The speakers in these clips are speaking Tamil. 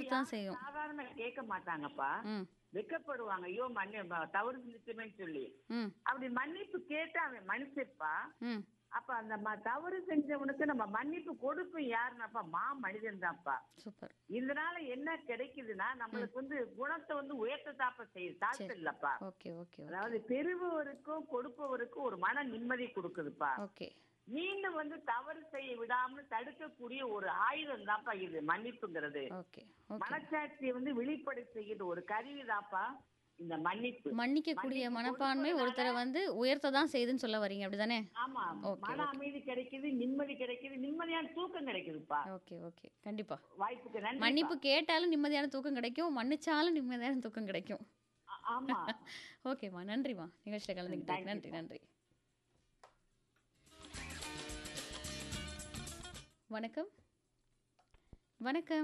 உயர்த்தான் செய்யும் சாதாரண கேட்க மாட்டாங்கப்பா ம் வெக்கப்படுவாங்க ஐயோ மன்னி ம- தவறு செஞ்சுட்டேன்னு சொல்லி ம் அப்படி மன்னிப்பு கேட்டா அவன் மனுஷப்பா ம் அப்ப அந்த ம- தவறு செஞ்சவனுக்கு நம்ம மன்னிப்பு கொடுப்போம் யாருன்னாப்பா மா மனிதன் தான்ப்பா சூப்பர் இதனால என்ன கிடைக்குதுன்னா நம்மளுக்கு வந்து குணத்தை வந்து உயர்த்த தாப்ப செய்யுது தாழ்த்து இல்லப்பா ஓகே ஓகே அதாவது பெறுபவருக்கும் கொடுப்பவருக்கும் ஒரு மன நிம்மதி கொடுக்குதுப்பா ஓகே மீண்டும் வந்து தவறு செய்ய விடாமல் தடுக்கக்கூடிய ஒரு ஆயுதம் தான்ப்பா இது மன்னிப்புங்கிறது ஓகே ஓகே மனச்சாட்சியை வந்து வெளிப்படை செய்யுது ஒரு கருவி தான்ப்பா இந்த மன்னிப்பு மன்னிக்கக்கூடிய மனப்பான்மை ஒருத்தரை வந்து உயர்த்த தான் செய்யுதுன்னு சொல்ல வரீங்க அப்படிதானே ஆமா Okay, மன அமைதி கிடைக்குது நிம்மதி கிடைக்குது நிம்மதியான தூக்கம் கிடைக்குதுப்பா ஓகே ஓகே கண்டிப்பா வாய்ப்புக்கு நன்றி மன்னிப்பு கேட்டாலும் நிம்மதியான தூக்கம் கிடைக்கும் மன்னிச்சாலும் நிம்மதியான தூக்கம் கிடைக்கும் ஆ- ஆமா ஓகேம்மா நன்றிம்மா நிகழ்ச்சியில் கலந்துக்கிட்டேன் நன்றி நன்றி வணக்கம் வணக்கம்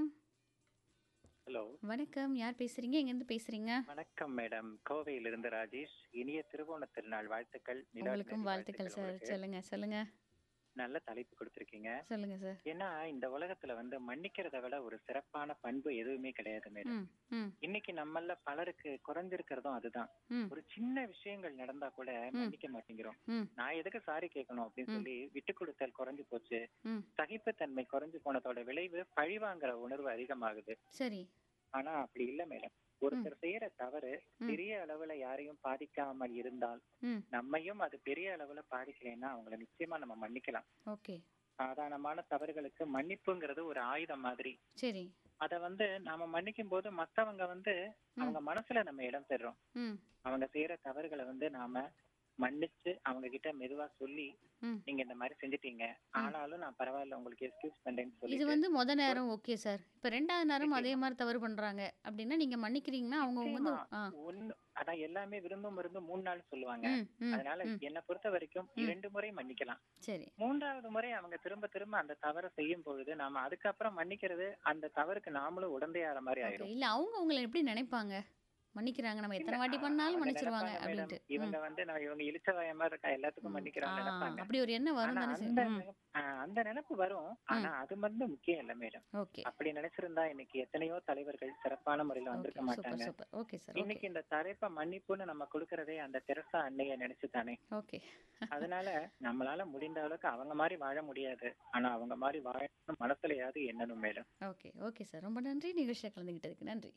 ஹலோ வணக்கம் யார் பேசுறீங்க எங்கேருந்து பேசுறீங்க வணக்கம் மேடம் கோவையிலிருந்து ராஜேஷ் இனிய திருவோண திருநாள் வாழ்த்துக்கள் நிலா உங்களுக்கும் தின வாழ்த்துக்கள் சார் உங்களுக்கு. சொல்லுங்க சொல்லுங்க நல்ல தலைப்பு கொடுத்திருக்கீங்க சொல்லுங்க சார் ஏன்னா இந்த உலகத்துல வந்து மன்னிக்கிறத விட ஒரு சிறப்பான பண்பு எதுவுமே கிடையாது மேடம் ம் ம் இன்னைக்கு நம்மள பலருக்கு குறைஞ்சிருக்கிறதும் அதுதான் ம் ஒரு சின்ன விஷயங்கள் நடந்தா கூட மன்னிக்க மாட்டேங்கிறோம் ம் நான் எதுக்கு சாரி கேட்கணும் அப்படின்னு சொல்லி விட்டு கொடுத்தல் குறைஞ்சு போச்சு ம் சகிப்புத்தன்மை குறைஞ்சு போனதோட விளைவு பழிவாங்கிற உணர்வு அதிகமாகுது சரி ஆனா அப்படி இல்ல மேடம் ஒருத்தர் செய்யற தவறு பெரிய அளவுல யாரையும் பாதிக்காமல் இருந்தால் ம் நம்மையும் அது பெரிய அளவுல பாதிக்கலைன்னா அவங்கள நிச்சயமா நம்ம மன்னிக்கலாம் ஓகே சாதாரணமான தவறுகளுக்கு மன்னிப்புங்கிறது ஒரு ஆயுதம் மாதிரி சரி அத வந்து நாம மன்னிக்கும் போது மத்தவங்க வந்து அவங்க மனசுல நம்ம இடம் பெறுறோம் ம் அவங்க செய்யற தவறுகளை வந்து நாம மன்னிச்சு அவங்க கிட்ட மெதுவா சொல்லி ம் நீங்க இந்த மாதிரி செஞ்சுட்டீங்க ஆனாலும் நான் பரவாயில்ல உங்களுக்கு எக்ஸ்கியூஸ் பண்றேன்னு இது சொல்லி வந்து முத நேரம் ஓகே சார் இப்போ ரெண்டாவது நேரம் அதே மாதிரி தவறு பண்றாங்க அப்படின்னா நீங்க மன்னிக்கிறீங்கன்னா அவங்க வந்து ஆ ஒண்ணு அதான் எல்லாமே விருந்தும் இருந்தும் மூணு நாள் சொல்லுவாங்க ம் ம் அதனால என்னை பொறுத்த வரைக்கும் இரண்டு முறை மன்னிக்கலாம் சரி மூன்றாவது முறை அவங்க திரும்ப திரும்ப அந்த தவறை செய்யும் பொழுது நாம அதுக்கப்புறம் மன்னிக்கிறது அந்த தவறுக்கு நாமளும் உடந்தையாற மாதிரி ஓகே ஆயிரும் இல்ல அவங்க உங்களை எப்படி நினைப்பாங்க மன்னிக்கிறாங்க நம்ம எத்தனை வாட்டி பண்ணாலும் அவங்க மன்னிச்சிருவாங்க நினைப்பாங்க, அப்படின்ட்டு "மேடம், இவங்க வந்து நான் இவங்க இழிச்சவாயமா இருக்கா எல்லாத்துக்கும் ஆ, மன்னிக்கிறாங்க நினைப்பாங்க அப்படி ஒரு எண்ணம் வரும் ஆனா தானே அந்த சார் ம் நினைப்பு- ஆ, அந்த நினைப்பு வரும் ஆனா அது வந்து முக்கியம் இல்ல மேடம் ஓகே அப்படி நினைச்சிருந்தா இன்னைக்கு எத்தனையோ தலைவர்கள் சிறப்பான முறையில ஓகே வந்திருக்க சூப்பர் மாட்டாங்க சூப்பர் ஓகே சார் ஓகே இன்னைக்கு இந்த தலைப்ப மன்னிப்புன்னு நம்ம கொடுக்கறதே அந்த தெரசா அன்னைய நினைச்சு தானே ஓகே அதனால நம்மளால முடிந்த அளவுக்கு அவங்க மாதிரி வாழ முடியாது ஆனா அவங்க மாதிரி வாழணும் மனசுலயாவது எண்ணணும் மேடம் ஓகே ஓகே சார் ரொம்ப நன்றி நிகழ்ச்சியில் கலந்துக்கிட்டதுக்கு நன்றி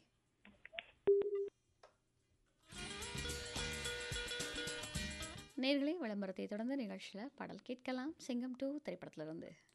நேர்களே விளம்பரத்தை தொடர்ந்து நிகழ்ச்சியில் பாடல் கேட்கலாம் சிங்கம் டூ திரைப்படத்திலிருந்து